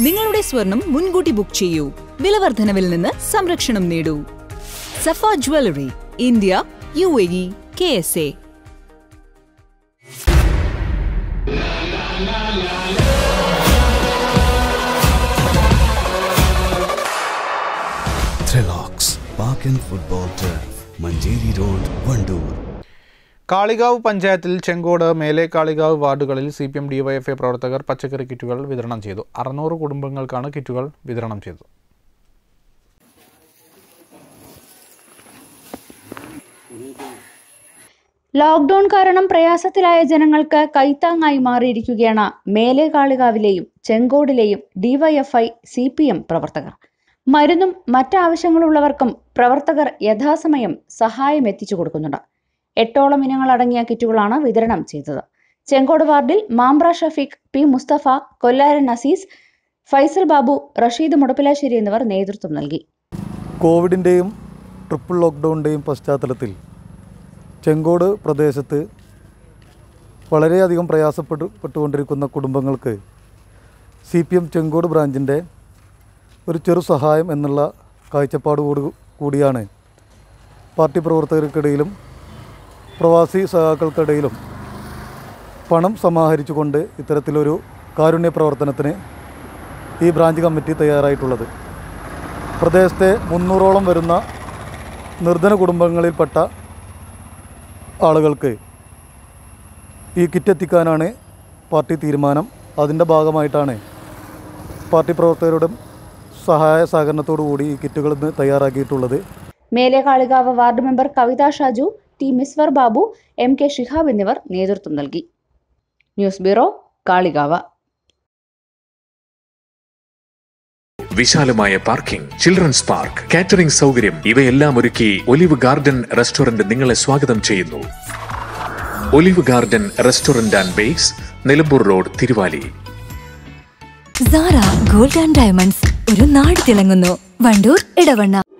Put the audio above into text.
നിങ്ങളുടെ സ്വർണം മുൻകൂട്ടി ബുക്ക് ചെയ്യൂ വിലവർധനവിൽ നിന്ന് സംരക്ഷണം നേടൂ Safa jewellery India U A E K S A Thrillocks Park and Football Turf, Manjeri Road, Vandoor. Kalikavu പഞ്ചായത്തിൽ ചെങ്കോട് മേലെ കാളികാവ് വാർഡുകളിൽ സി പി എം ഡിവൈഎഫ്ഐ പ്രവർത്തകർ പച്ചക്കറി കിറ്റുകൾ വിതരണം ചെയ്തു അറുന്നൂറ് കുടുംബങ്ങൾക്കാണ് കിറ്റുകൾ വിതരണം ചെയ്തത് ലോക്ക്ഡൌൺ കാരണം പ്രയാസത്തിലായ ജനങ്ങൾക്ക് കൈത്താങ്ങായി മാറിയിരിക്കുകയാണ് മേലെ കാളികാവിലെയും ചെങ്കോടിലെയും ഡിവൈഎഫ്ഐ സി പി എം പ്രവർത്തകർ മരുന്നും മറ്റാവശ്യങ്ങളുള്ളവർക്കും പ്രവർത്തകർ യഥാസമയം സഹായം എത്തിച്ചു കൊടുക്കുന്നുണ്ട് എട്ടോളം ഇനങ്ങൾ അടങ്ങിയ കിറ്റുകളാണ് വിതരണം ചെയ്തത് ചെങ്കോട് വാർഡിൽ മാമ്പ്ര ഷഫീഖ് പി മുസ്തഫ കൊല്ലാരൻ നസീസ് ഫൈസൽ ബാബു റഷീദ് മുടപ്പിലാശ്ശേരി എന്നിവർ നേതൃത്വം നൽകി കോവിഡിൻ്റെയും ട്രിപ്പിൾ ലോക്ക്ഡൗണിൻ്റെയും പശ്ചാത്തലത്തിൽ ചെങ്കോട് പ്രദേശത്ത് വളരെയധികം പ്രയാസപ്പെട്ടു പെട്ടുകൊണ്ടിരിക്കുന്ന കുടുംബങ്ങൾക്ക് സി പി എം ചെങ്കോട് ബ്രാഞ്ചിൻ്റെ ഒരു ചെറു സഹായം എന്നുള്ള കാഴ്ചപ്പാടോട് കൂടിയാണ് പാർട്ടി പ്രവർത്തകർക്കിടയിലും പ്രവാസി സഹാക്കൾക്കിടയിലും പണം സമാഹരിച്ചുകൊണ്ട് ഇത്തരത്തിലൊരു കാരുണ്യ പ്രവർത്തനത്തിന് ഈ ബ്രാഞ്ച് കമ്മിറ്റി തയ്യാറായിട്ടുള്ളത് പ്രദേശത്തെ മുന്നൂറോളം വരുന്ന നിർധന കുടുംബങ്ങളിൽപ്പെട്ട ആളുകൾക്ക് ഈ കിറ്റ് എത്തിക്കാനാണ് പാർട്ടി തീരുമാനം അതിൻ്റെ ഭാഗമായിട്ടാണ് പാർട്ടി പ്രവർത്തകരുടെ സഹായ സഹകരണത്തോടു കൂടി ഈ കിറ്റുകൾ ഇന്ന് തയ്യാറാക്കിയിട്ടുള്ളത് മേലെ Kalikavu ward member Kavitha Shaju T Miswar Babu M K Shihab എന്നിവർ നേതൃത്വം നൽകി ന്യൂസ് ബ്യൂറോ കാളികാവ് വിശാലമായ പാർക്കിംഗ് ചിൽഡ്രൻസ് പാർക്ക് കാറ്ററിംഗ് സൗകര്യം ഇവയെല്ലാം ഒരുക്കി ഒലിവ് ഗാർഡൻ റെസ്റ്റോറന്റ് നിങ്ങളെ സ്വാഗതം ചെയ്യുന്നു Olive Garden restaurant and base Nilambur road Thiruvali Sara gold and diamonds ഒരു നാട് തിളങ്ങുന്നു വണ്ടൂർ ഇടവണ്ണ